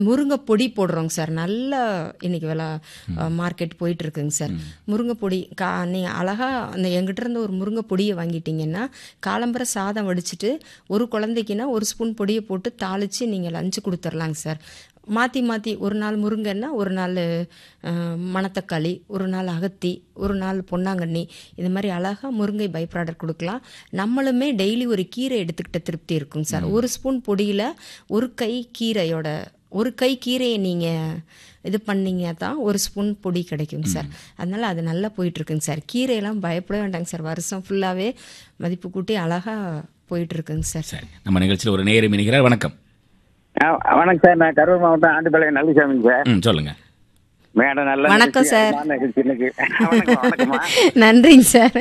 முருங்கை பொடி போடுறோங்க சார் நல்ல இன்னைக்கு விலை மார்க்கெட் போயிட்டு இருக்குங்க சார் முருங்கை பொடி கா நீங்கள் அழகாக அந்த எங்கிட்ட இருந்து ஒரு முருங்கை பொடியை வாங்கிட்டீங்கன்னா காலம்பர சாதம் வடிச்சிட்டு ஒரு குழந்தைக்குன்னா ஒரு ஸ்பூன் பொடியை போட்டு தாளித்து நீங்கள் லஞ்சு கொடுத்துர்லாங்க சார் மாற்றி மாற்றி ஒரு நாள் முருங்கைன்னா ஒரு நாள் அஹ், மணத்தக்காளி ஒரு நாள் அகத்தி ஒரு நாள் பொன்னாங்கண்ணி இது மாதிரி அழகாக முருங்கை பை ப்ராடக்ட் கொடுக்கலாம் நம்மளுமே டெய்லி ஒரு கீரை எடுத்துக்கிட்ட திருப்தி இருக்குங்க சார் ஒரு ஸ்பூன் பொடியில் ஒரு கை கீரையோட ஒரு கை கீரையை நீங்கள் இது பண்ணீங்க தான் ஒரு ஸ்பூன் பொடி கிடைக்குங்க சார் அதனால் அது நல்லா போயிட்டுருக்குங்க சார் கீரையெல்லாம் பயப்பட வேண்டாங்க சார் வருஷம் ஃபுல்லாகவே மதிப்பு கூட்டி அழகாக போயிட்டுருக்குங்க சார் சரி நம்ம நிகழ்ச்சியில் ஒரு நேரம் இணைகிறார் வணக்கம் ஆ, வணக்கம் சார் நான் கரூர் மாவட்டம் ஆண்டிப்பாளையம் நல்லசாமிங்க சார் ம் சொல்லுங்க மேடம் நல்ல வணக்கம் நிகழ்ச்சி, சார். அருமையான நிகழ்ச்சி இன்னைக்கு வணக்கம் வணக்கம்மா நன்றிங்க சார்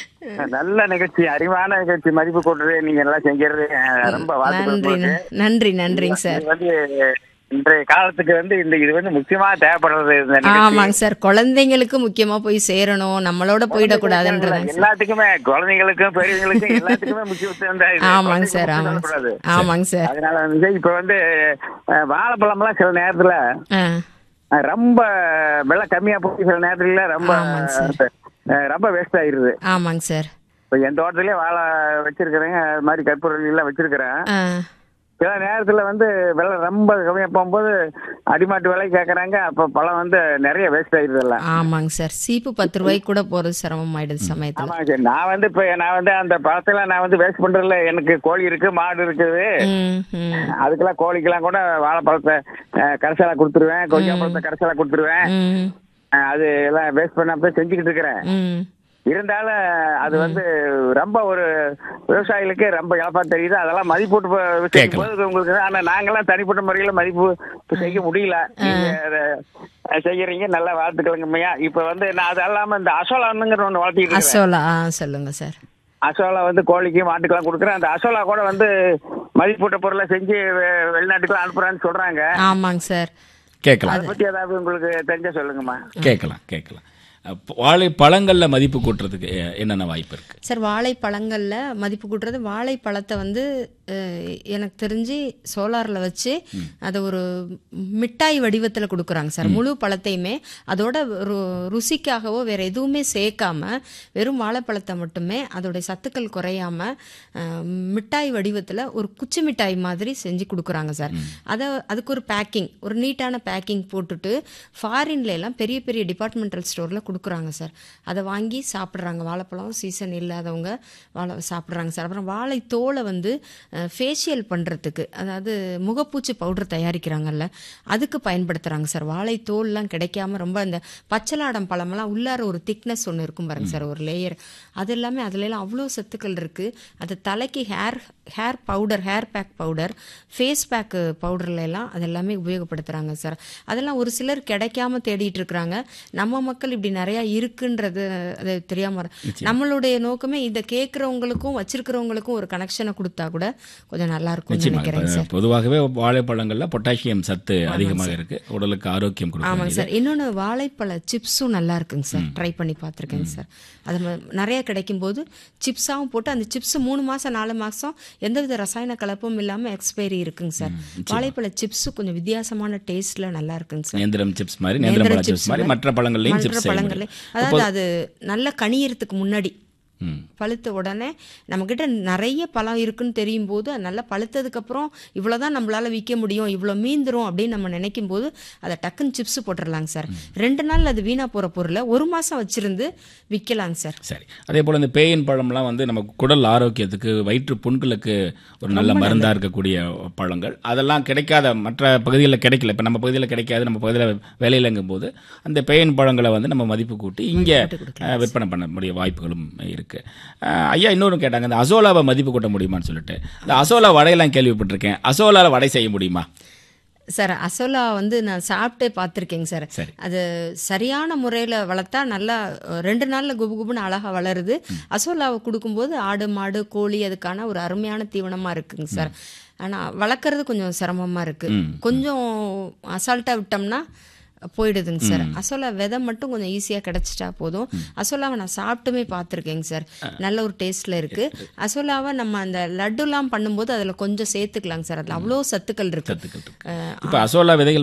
நல்ல நிகழ்ச்சி அறிவான நிகழ்ச்சி மதிப்பு கூட்டுறது நீங்க எல்லாம் செஞ்சுறது அஹ், ரொம்ப வாழ்த்துக்கள் நன்றி உங்களுக்கு. நன்றி நன்றிங்க சார் இது வந்து இன்றைய காலத்துக்கு வந்து இந்த இது வந்து முக்கியமா தேவைப்படுறது இந்த நிகழ்ச்சி. ஆமாங்க சார் குழந்தைங்களுக்கு முக்கியமா போய் சேரணும் நம்மளோட போயிடக்கூடாதுன்றது எல்லாத்துக்குமே குழந்தைங்களுக்கும் பெரியவங்களுக்கும் எல்லாத்துக்குமே முக்கியத்துவம் தான் இது. ஆமாங்க சார் குழந்தைங்களுக்கு ஆமாங்க சொல்லக்கூடாது. சார் ஆமாங்க சார் அதனால வந்து இப்ப வந்து அஹ், வாழைப்பழம்லாம் சில நேரத்துல ஆ அஹ், ரொம்ப விலை கம்மியா போய் சில நேரத்துல ரொம்ப ஆமாங்க சார். அஹ், ரொம்ப வேஸ்ட் ஆயிருது ஆமாங்க சார் இப்ப என் தோட்டத்திலேயே வாழை வச்சிருக்கிறேங்க அது மாதிரி கற்பூரம் எல்லாம் வச்சிருக்கிறேன் ஆ சில நேரத்துல வந்து விலை ரொம்ப கம்மியா போகும்போது அடிமாட்டு விலை கேக்குறாங்க அப்ப பழம் வந்து நிறைய வேஸ்ட் ஆயிருது எல்லாம் ஆமாங்க சார் சீப்பு பத்து ரூபாய்க்கு கூட போறது சிரமமாயிடுது சமயத்துல ஆமாங்க சார் நான் வந்து இப்ப நான் வந்து அந்த பழத்தெல்லாம் நான் வந்து வேஸ்ட் பண்றதுல எனக்கு கோழி இருக்கு மாடு இருக்குது ம் ம் அதுக்கெல்லாம் கோழிக்கெல்லாம் கூட வாழைப்பழத்தை அஹ், கரைசலா கொடுத்துருவேன் கொய்யா பழத்தை கரைசலா கொடுத்துருவேன் ம் அஹ், அது எல்லாம் வேஸ்ட் பண்ணாம செஞ்சுக்கிட்டு இருக்கிறேன் ம் இருந்தாலும் அது வந்து ரொம்ப ஒரு விவசாயிகளுக்கு ரொம்ப இழப்பா தெரியுது அதெல்லாம் மதிப்பூட்டு ப- செய்யும் கேட்கலாம். போது உங்களுக்கு ஆனா நாங்கெல்லாம் தனிப்பட்ட முறையில மதிப்பு செய்ய முடியல நீங்க அதை செய்யறீங்க நல்ல வாழ்த்துக்களுங்கம்மையா இப்ப வந்து நான் அது இல்லாம இந்த அசோலான்னுங்கிற ஒண்ணு வளர்த்திட்டு இருக்கேன் அசோலா ஆ சொல்லுங்க சார் அசோலா வந்து கோழிக்கு மாட்டுக்கெல்லாம் கொடுக்குறேன் அந்த அசோலா கூட வந்து மதிப்பூட்ட பொருளை செஞ்சு வெ- வெளிநாட்டுக்குலாம் அனுப்புறான்னு சொல்றாங்க ஆமாங்க சார் கேட்கலாம் அதை பத்தி ஏதாவது உங்களுக்கு தெரிஞ்சா சொல்லுங்கம்மா கேட்கலாம் கேட்கலாம் அப்ப வாழை பழங்கள்ல மதிப்பு கூட்டுறதுக்கு எ- என்னென்ன வாய்ப்பு இருக்கு சார் வாழைப்பழங்களில் மதிப்பு கூட்டுறது வாழைப்பழத்தை வந்து அஹ், எனக்கு தெரிஞ்சு சோலாரில் வச்சு அதை ஒரு மிட்டாய் வடிவத்தில் கொடுக்குறாங்க சார் முழு பழத்தையுமே அதோட ரு ருசிக்காகவோ வேற எதுவுமே சேர்க்காம வெறும் வாழைப்பழத்தை மட்டுமே அதோடைய சத்துக்கள் குறையாம அஹ், மிட்டாய் வடிவத்தில் ஒரு குச்சி மிட்டாய் மாதிரி செஞ்சு கொடுக்குறாங்க சார் அதை அதுக்கு ஒரு பேக்கிங் ஒரு நீட்டான பேக்கிங் போட்டுட்டு ஃபாரின்ல எல்லாம் பெரிய பெரிய டிபார்ட்மெண்டல் ஸ்டோரில் கொடுக்குறாங்க சார் அதை வாங்கி சாப்பிட்றாங்க வாழைப்பழம் சீசன் இல்லாதவங்க வாழை சாப்பிட்றாங்க சார் அப்புறம் வாழை தோலை வந்து ஃபேஷியல் பண்ணுறதுக்கு அதாவது முகப்பூச்சி பவுடர் தயாரிக்கிறாங்கல்ல அதுக்கு பயன்படுத்துகிறாங்க சார் வாழை தோல்லாம் கிடைக்காம ரொம்ப அந்த பச்சலாடம் பழமெல்லாம் உள்ளார ஒரு திக்னஸ் ஒன்று இருக்கும் பாருங்க சார் ஒரு லேயர் அது எல்லாமே அதுல எல்லாம் அவ்வளோ சத்துக்கள் இருக்குது அது தலைக்கு hair hair powder hair pack powder face pack பவுடர்ல எல்லாம் அது எல்லாமே உபயோகப்படுத்துகிறாங்க சார் அதெல்லாம் ஒரு சிலர் கிடைக்காம தேடிட்டு இருக்கிறாங்க நம்ம மக்கள் இப்படி நிறையா இருக்குன்றது அது தெரியாம வர- நம்மளுடைய நோக்கமே இதை கேட்குறவங்களுக்கும் வச்சிருக்கிறவங்களுக்கும் ஒரு கனெக்ஷனை கொடுத்தா கூட கொஞ்சம் நல்லா இருக்கும்னு நிச்சயமா நினைக்கிறேங்க இப்ப சார் பொதுவாகவே வாழைப்பழங்கள்ல பொட்டாசியம் சத்து அதிகமாக இருக்கு உடலுக்கு ஆரோக்கியம் ஆமாங்க கொடுக்கும் சார் இன்னொன்று வாழைப்பழ சிப்ஸும் நல்லா இருக்குங்க சார் ட்ரை பண்ணி பார்த்துருக்கேங்க சார் அது ம- நிறைய கிடைக்கும் போது சிப்ஸாகவும் போட்டு அந்த சிப்ஸ் மூணு மாதம் நாலு மாதம் எந்தவித ரசாயன கலப்பும் இல்லாமல் எக்ஸ்பைரி இருக்குங்க சார் வாழைப்பழ சிப்ஸு கொஞ்சம் வித்தியாசமான டேஸ்ட்ல நல்லா இருக்குங்க சார் நேந்திரம் சிப்ஸ் மாதிரி நேந்திரம் பழ சிப்ஸ் மாதிரி மற்ற பழங்கள்லையும் மற்ற சிப்ஸ் பழங்கள்ல அதாவது அது நல்ல கனியறதுக்கு முன்னாடி ம் பழுத்த உடனே நம்மக்கிட்ட நிறைய பழம் இருக்குன்னு தெரியும் போது அது நல்லா பழுத்ததுக்கப்புறம் இவ்வளோ தான் நம்மளால் விற்க முடியும் இவ்வளோ மீந்துரும் அப்படின்னு நம்ம நினைக்கும் போது அதை டக்குன்னு சிப்ஸ் போட்டுடலாங்க சார் ரெண்டு நாள் அது வீணாக போகிற பொருளை ஒரு மாதம் வச்சிருந்து விற்கலாங்க சார் சரி அதே போல் இந்த பேயின் பழம்லாம் வந்து நம்ம குடல் ஆரோக்கியத்துக்கு வயிற்று புண்களுக்கு ஒரு நல்ல மருந்தாக இருக்கக்கூடிய பழங்கள் அதெல்லாம் கிடைக்காத மற்ற பகுதிகளில் கிடைக்கல இப்போ நம்ம பகுதியில் கிடைக்காது நம்ம பகுதியில் வேலையிலங்கும் போது அந்த பேயின் பழங்களை வந்து நம்ம மதிப்பு கூட்டி இங்கே விற்பனை பண்ண முடிய வாய்ப்புகளும் இருக்கு அஹ், ஐயா இன்னொன்று கேட்டாங்க இந்த அசோலாவை மதிப்பு கூட்ட முடியுமான்னு சொல்லிட்டு இந்த அசோலா வடையெல்லாம் கேள்விப்பட்டிருக்கேன் அசோலாவில் வடை செய்ய முடியுமா சார் அசோலா வந்து நான் சாப்பிட்டே பார்த்துருக்கேங்க சார் சரி. அது சரியான முறையில் வளர்த்தா நல்லா அஹ், ரெண்டு நாளில் குபு குபுன்னு அழகாக வளருது அசோலாவை கொடுக்கும்போது ஆடு மாடு கோழி அதுக்கான ஒரு அருமையான தீவனமாக இருக்குங்க சார் ஆனால் வளர்க்குறது கொஞ்சம் சிரமமாக இருக்குது கொஞ்சம் அசால்ட்டாக விட்டோம்னா போயிடுதுங்க சார் அசோலா விதை மட்டும் கொஞ்சம் ஈஸியாக கிடைச்சிட்டா போதும் அசோலாவை நான் சாப்பிட்டுமே பார்த்துருக்கேங்க சார் நல்ல ஒரு டேஸ்ட்ல இருக்கு அசோலாவை நம்ம அந்த லட்டுலாம் பண்ணும்போது அதில் கொஞ்சம் சேர்த்துக்கலாங்க சார் அதில் அவ்வளோ சத்துக்கள் இருக்கு சத்துக்கள் இருக்கு இப்போ அசோலா விதைகள்